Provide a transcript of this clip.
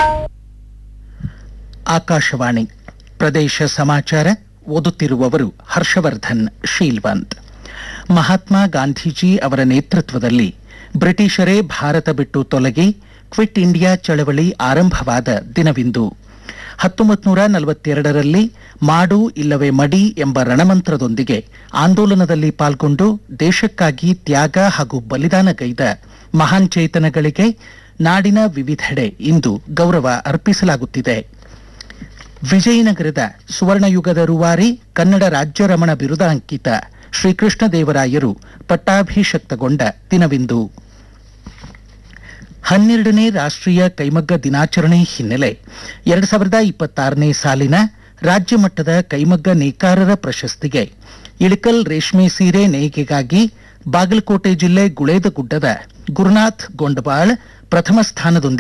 ಆಕಾಶವಾಣಿ ಪ್ರದೇಶ ಸಮಾಚಾರ ಓದುತ್ತಿರುವವರು ಹರ್ಷವರ್ಧನ್ ಶೀಲ್ವಂತ್ ಮಹಾತ್ಮ ಗಾಂಧೀಜಿ ಅವರ ನೇತೃತ್ವದಲ್ಲಿ ಬ್ರಿಟಿಷರೇ ಭಾರತ ಬಿಟ್ಟು ತೊಲಗಿ ಕ್ವಿಟ್ ಇಂಡಿಯಾ ಚಳವಳಿ ಆರಂಭವಾದ ದಿನವಿಂದು ಹತ್ತೊಂಬತ್ತು ನೂರ ನಲವತ್ತೆರಡರಲ್ಲಿ ಮಾಡು ಇಲ್ಲವೇ ಮಡಿ ಎಂಬ ರಣಮಂತ್ರದೊಂದಿಗೆ ಆಂದೋಲನದಲ್ಲಿ ಪಾಲ್ಗೊಂಡು ದೇಶಕ್ಕಾಗಿ ತ್ಯಾಗ ಹಾಗೂ ಬಲಿದಾನಗೈದ ಮಹಾನ್ ಚೇತನಗಳಿಗೆ ನಾಡಿನ ವಿವಿಧೆಡೆ ಇಂದು ಗೌರವ ಅರ್ಪಿಸಲಾಗುತ್ತಿದೆ ವಿಜಯನಗರದ ಸುವರ್ಣಯುಗದ ರೂವಾರಿ ಕನ್ನಡ ರಾಜ್ಯ ರಮಣ ಬಿರುದಾಂಕಿತ ಶ್ರೀಕೃಷ್ಣ ದೇವರಾಯರು ಪಟ್ಟಾಭಿಷಕ್ತಗೊಂಡ ದಿನವಿಂದು ಹನ್ನೆರಡನೇ ರಾಷ್ಟ್ರೀಯ ಕೈಮಗ್ಗ ದಿನಾಚರಣೆ ಹಿನ್ನೆಲೆ ಎರಡ್ ಸಾವಿರದ ಇಪ್ಪತ್ತಾರನೇ ಸಾಲಿನ ರಾಜ್ಯ ಮಟ್ಟದ ಕೈಮಗ್ಗ ನೇಕಾರರ ಪ್ರಶಸ್ತಿಗೆ ಇಳಕಲ್ ರೇಷ್ಮೆ ಸೀರೆ ನೇಯ್ಗೆಗಾಗಿ ಬಾಗಲಕೋಟೆ ಜಿಲ್ಲೆ ಗುಳೇದಗುಡ್ಡದ ಗುರುನಾಥ್ ಗೊಂಡಬಾಳ್ ಪ್ರಥಮ ಸ್ಥಾನದೊಂದಿಗೆ